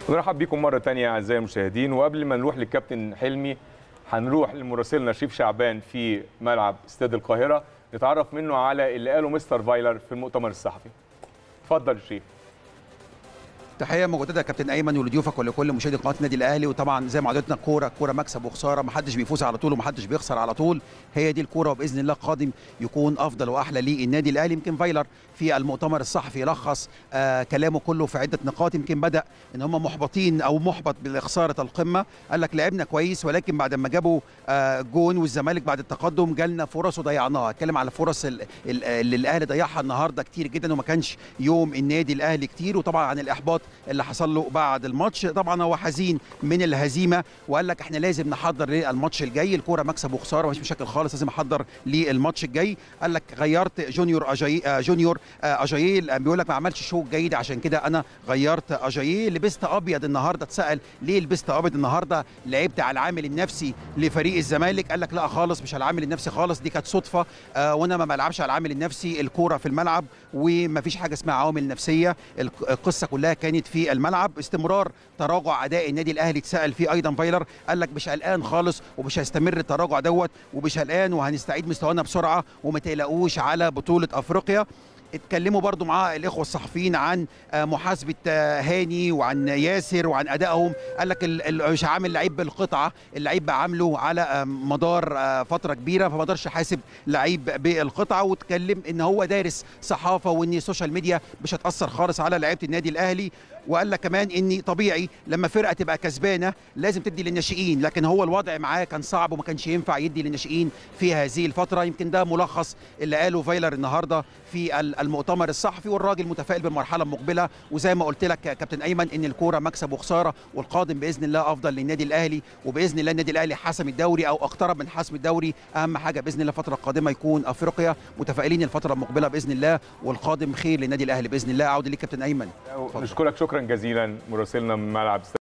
نرحب بكم مرة تانية أعزائي المشاهدين وقبل ما نروح للكابتن حلمي هنروح لمراسلنا شريف شعبان في ملعب استاد القاهرة نتعرف منه على اللي قاله مستر فايلر في المؤتمر الصحفي. اتفضل يا شريف. تحيه مجدده يا كابتن ايمن ولضيوفك ولكل مشاهدي قناه النادي الاهلي وطبعا زي ما عودتنا الكوره كوره مكسب وخساره ما حدش بيفوز على طول وما حدش بيخسر على طول هي دي الكوره وباذن الله قادم يكون افضل واحلى للنادي الاهلي يمكن فايلر في المؤتمر الصحفي لخص آه كلامه كله في عده نقاط يمكن بدا ان هم محبطين او محبط بخساره القمه قال لك لعبنا كويس ولكن بعد ما جابوا آه جون والزمالك بعد التقدم جالنا فرص وضيعناها اتكلم على فرص اللي الاهلي ضيعها النهارده كتير جدا وما كانش يوم النادي الاهلي كتير وطبعا عن الاحباط اللي حصل له بعد الماتش طبعا هو حزين من الهزيمه وقال لك احنا لازم نحضر للماتش الجاي الكوره مكسب وخساره مفيش مشاكل خالص لازم احضر للماتش الجاي قال لك غيرت جونيور أجاي جونيور اجاييه بيقول لك ما عملش شو جيد عشان كده انا غيرت اجاييه لبست ابيض النهارده اتسال ليه لبست ابيض النهارده لعبت على العامل النفسي لفريق الزمالك قال لك لا خالص مش على العامل النفسي خالص دي كانت صدفه آه وانا ما بلعبش على العامل النفسي الكوره في الملعب ومفيش حاجه اسمها عوامل نفسيه القصه كلها كانت في الملعب استمرار تراجع اداء النادي الاهلي اتسال فيه ايضا فايلر قال لك مش قلقان خالص ومش هيستمر التراجع دوت ومش قلقان وهنستعيد مستوانا بسرعه وما تقلقوش على بطوله افريقيا اتكلموا برضو مع الاخوه الصحفيين عن محاسبه هاني وعن ياسر وعن ادائهم قال لك مش عامل لعيب بالقطعه اللعيب بعامله على مدار فتره كبيره فما قدرش حاسب لعيب بالقطعه واتكلم ان هو دارس صحافه وان السوشيال ميديا مش هتاثر خالص على لعيبه النادي الاهلي وقال لك كمان ان طبيعي لما فرقه تبقى كسبانه لازم تدي للناشئين لكن هو الوضع معاه كان صعب وما كانش ينفع يدي للناشئين في هذه الفتره يمكن ده ملخص اللي قاله فايلر النهارده في المؤتمر الصحفي والراجل متفائل بالمرحله المقبله وزي ما قلت لك يا كابتن ايمن ان الكوره مكسب وخساره والقادم باذن الله افضل للنادي الاهلي وباذن الله النادي الاهلي حسم الدوري او اقترب من حسم الدوري اهم حاجه باذن الله الفتره القادمه يكون افريقيا متفائلين الفتره المقبله باذن الله والقادم خير للنادي الاهلي باذن الله اعود ليك كابتن ايمن نشكرك شكرا جزيلا مراسلنا من ملعب